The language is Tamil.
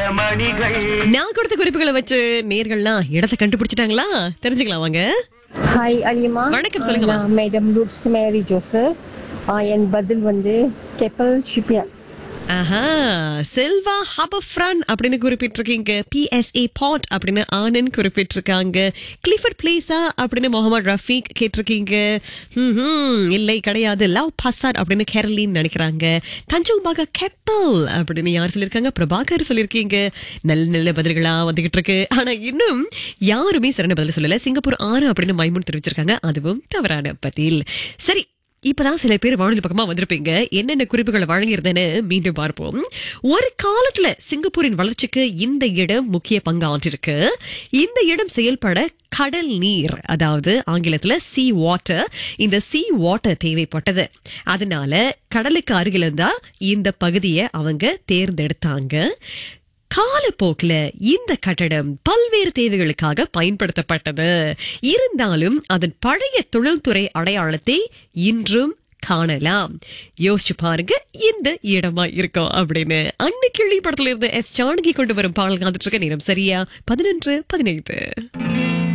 மணிகள் நான் கொடுத்த குறிப்புகளை வச்சு நேர்கள்லாம் இடத்தை கண்டுபிடிச்சிட்டாங்களா தெரிஞ்சுக்கலாம் வாங்க ஹாய் அலிமா வணக்கம், சொல்லுங்கம்மா. நான் மேடம் ரூட்ஸ் மேரி ஜோசப் ஆ, என் பதில் வந்து கெப்பல் ஷிப்யார்ட் ஆஹா செல்வா ஹபஃப்ரான் அப்படின்னு குறிப்பிட்டிருக்கீங்க பிஎஸ்ஏ பாட் அப்படின்னு ஆனந்த் குறிப்பிட்டிருக்காங்க கிளிஃபர்ட் பிளேஸா அப்படின்னு முகமது ரஃபீக் கேட்டிருக்கீங்க ம்ஹும், இல்லை கிடையாது லவ் பசார் அப்படின்னு கேரளின்னு நினைக்கிறாங்க தஞ்சோபாக கெப்பல் அப்படின்னு யார் சொல்லியிருக்காங்க பிரபாகர் சொல்லியிருக்கீங்க நல்ல நல்ல பதில்களா வந்துகிட்டு இருக்கு ஆனா இன்னும் யாருமே சரியான பதில் சொல்லல சிங்கப்பூர் ஆறு அப்படின்னு மைமூன் தெரிவிச்சிருக்காங்க அதுவும் தவறான பதில் சரி இப்பதான் சில பேர் வானொலி பக்கமா வந்திருப்பீங்க என்னென்ன குறிப்புகளை வழங்கியிருந்தேன்னு மீண்டும் பார்ப்போம் ஒரு காலத்துல சிங்கப்பூரின் வளர்ச்சிக்கு இந்த இடம் முக்கிய பங்கு ஆற்றிருக்கு இந்த இடம் செயல்பட கடல் நீர் அதாவது ஆங்கிலத்துல சி வாட்டர் இந்த சி வாட்டர் தேவைப்பட்டது அதனால கடலுக்கு அருகில இருந்தா இந்த பகுதியை அவங்க தேர்ந்தெடுத்தாங்க காலப்போக்குல இந்த கட்டடம் பல்வேறு தேவைகளுக்காக பயன்படுத்தப்பட்டது இருந்தாலும் அதன் பழைய தொழில்துறை அடையாளத்தை இன்றும் காணலாம் யோசிச்சு பாருங்க இந்த இடமா இருக்கும் அப்படின்னு அன்னைக்கிள்ளி படத்துல இருந்து எஸ் ஜானகி கொண்டு வரும் பாடல் காத்துட்டு இருக்க நேரம் சரியா பதினொன்று பதினைந்து